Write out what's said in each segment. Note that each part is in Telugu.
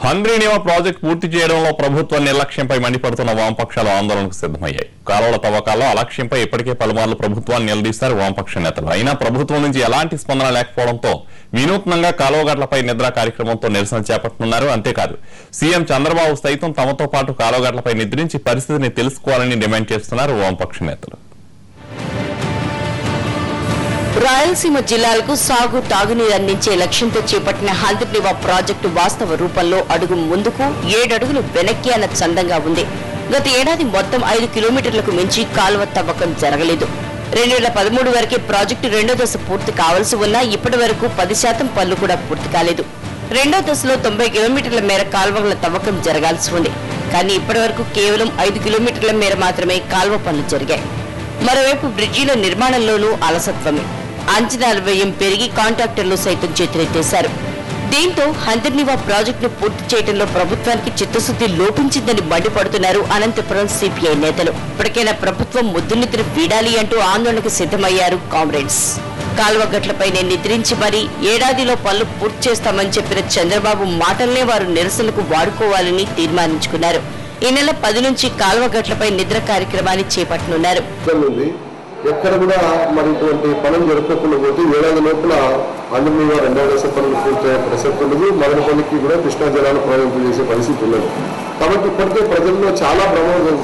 హంద్రీనివా ప్రాజెక్టు పూర్తి చేయడంలో ప్రభుత్వ నిర్లక్ష్యంపై మండిపడుతున్న వామపక్షాలు ఆందోళనకు సిద్ధమయ్యాయి కాలువల తవ్వకాల్లో అలక్ష్యంపై ఇప్పటికే పలుమార్లు ప్రభుత్వాన్ని నిలదీశారు వామపక్ష నేతలు అయినా ప్రభుత్వం నుంచి ఎలాంటి స్పందన లేకపోవడంతో వినూత్నంగా కాలువగట్లపై నిద్ర కార్యక్రమంతో నిరసన చేపట్టనున్నారు అంతేకాదు సీఎం చంద్రబాబు సైతం తమతో పాటు కాలువగట్లపై నిద్రించి పరిస్థితిని తెలుసుకోవాలని డిమాండ్ చేస్తున్నారు వామపక్ష నేతలు రాయలసీమ జిల్లాలకు సాగు తాగునీరు అందించే లక్ష్యంతో చేపట్టిన హంద్రినివా ప్రాజెక్టు వాస్తవ రూపంలో అడుగు ముందుకు ఏడడుగులు వెనక్కి అన్న చందంగా ఉంది గత ఏడాది మొత్తం ఐదు కిలోమీటర్లకు మించి కాలువ తవ్వకం జరగలేదు రెండు వేల పదమూడు వరకే ప్రాజెక్టు రెండో దశ పూర్తి కావాల్సి ఉన్నా ఇప్పటి వరకు పది శాతం పనులు కూడా పూర్తి కాలేదు రెండో దశలో తొంభై కిలోమీటర్ల మేర కాల్వల తవ్వకం జరగాల్సి ఉంది కానీ ఇప్పటి వరకు కేవలం ఐదు కిలోమీటర్ల మేర మాత్రమే కాల్వ పనులు జరిగాయి మరోవైపు బ్రిడ్జిల నిర్మాణంలోనూ అలసత్వమే అంచనాల వ్యయం పెరిగి కాంట్రాక్టర్లు సైతం చేతులెత్తేశారు దీంతో హందర్నివా ప్రాజెక్టును పూర్తి చేయడంలో ప్రభుత్వానికి చిత్తశుద్ధి లోపించిందని మండిపడుతున్నారు అనంతపురం సిపిఐ నేతలు ఇప్పటికైనా ప్రభుత్వం ముద్దునిద్ర వీడాలి అంటూ ఆందోళనకు సిద్ధమయ్యారు కామ్రేడ్స్ కాల్వ గట్లపైనే నిద్రించి మరీ ఏడాదిలో పనులు పూర్తి చేస్తామని చెప్పిన చంద్రబాబు మాటల్నే వారు నిరసనకు వాడుకోవాలని తీర్మానించుకున్నారు ఈ నెల పది నుంచి కాల్వ గట్లపై నిద్ర కార్యక్రమాన్ని చేపట్టనున్నారు ఇబ్బంది ఉంది ఎక్కడ కూడా మరి ఇటువంటి పనులు జరుపుకోకుండా పోతే ఏడాది లోపల అందరి మీద రెండవ దశ పనులు పూర్తయ్యే ప్రసక్తి ఉండదు మదనపల్లికి కూడా కృష్ణా జలాలు ప్రయోగింపు చేసే పరిస్థితి ఉండదు కాబట్టి ఇప్పటికే ప్రజల్లో చాలా ప్రమాదం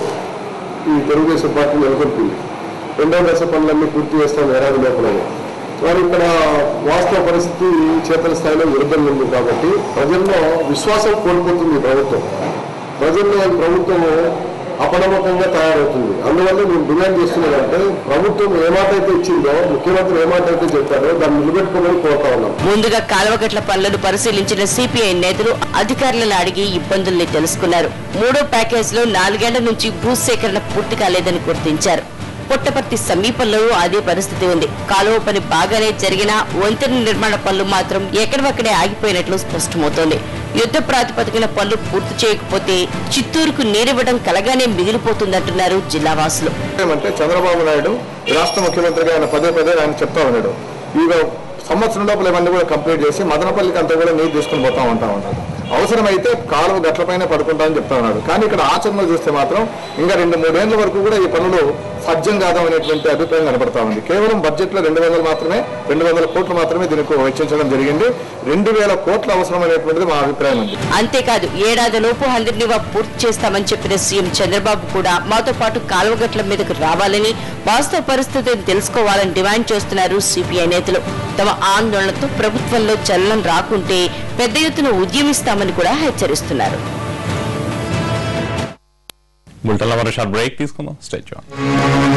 ఈ తెలుగుదేశం పార్టీ నెలకొల్పింది రెండవ దశ పనులన్నీ పూర్తి చేస్తాం ఏడాది లోపల మరి ఇక్కడ వాస్తవ పరిస్థితి చేతల స్థాయిలో విరుద్ధంగా ఉంది కాబట్టి ప్రజల్లో విశ్వాసం కోల్పోతుంది ఈ ప్రభుత్వం ప్రజల్లో ఈ ప్రభుత్వం అపనమ్మకంగా తయారవుతుంది అందువల్ల మేము డిమాండ్ చేస్తున్నామంటే ప్రభుత్వం ఏ మాట అయితే ఇచ్చిందో ముఖ్యమంత్రి ఏ మాట అయితే చెప్పారో దాన్ని నిలబెట్టుకోమని కోరుతా ఉన్నాం ముందుగా కాలువగట్ల పనులను పరిశీలించిన సిపిఐ నేతలు అధికారులను అడిగి ఇబ్బందుల్ని తెలుసుకున్నారు మూడో ప్యాకేజ్ లో నాలుగేళ్ల నుంచి భూసేకరణ పూర్తి కాలేదని గుర్తించారు పుట్టపర్తి సమీపంలో అదే పరిస్థితి ఉంది కాలువ పని బాగానే జరిగినా వంతెన నిర్మాణ పనులు మాత్రం ఎక్కడివక్కడే ఆగిపోయినట్లు స్పష్టమవుతోంది యుద్ధ ప్రాతిపదికన పనులు పూర్తి చేయకపోతే చిత్తూరుకు నీరివ్వడం కలగానే మిగిలిపోతుందంటున్నారు జిల్లావాసులు ఏమంటే చంద్రబాబు నాయుడు ఈ రాష్ట్ర ముఖ్యమంత్రిగా ఆయన పదే పదే ఆయన చెప్తా ఉన్నాడు ఈ సంవత్సరం లోపల ఇవన్నీ కూడా కంప్లీట్ చేసి మదనపల్లికి అంతా కూడా నీరు తీసుకుని పోతా ఉంటా ఉన్నాడు అవసరమైతే కాలువ గట్లపైన పడుకుంటామని చెప్తా ఉన్నాడు కానీ ఇక్కడ ఆచరణలో చూస్తే మాత్రం ఇంకా రెండు మూడేళ్ల వరకు కూడా ఈ పనులు సజ్జం కాదు అనేటువంటి అభిప్రాయం కనబడతా ఉంది కేవలం బడ్జెట్ లో రెండు వందలు మాత్రమే రెండు వందల కోట్లు మాత్రమే దీనికి వెచ్చించడం జరిగింది రెండు వేల కోట్ల అవసరం అనేటువంటిది మా అభిప్రాయం ఉంది అంతేకాదు ఏడాదిలోపు హంద్రినివా పూర్తి చేస్తామని చెప్పిన సీఎం చంద్రబాబు కూడా మాతో పాటు కాలువగట్ల మీదకు రావాలని వాస్తవ పరిస్థితిని తెలుసుకోవాలని డిమాండ్ చేస్తున్నారు సిపిఐ నేతలు తమ ఆందోళనతో ప్రభుత్వంలో చలనం రాకుంటే పెద్ద ఎత్తున ఉద్యమిస్తామని కూడా హెచ్చరిస్తున్నారు బుల్టన్లో మరో షార్ట్ బ్రేక్ తీసుకుందాం స్టేట్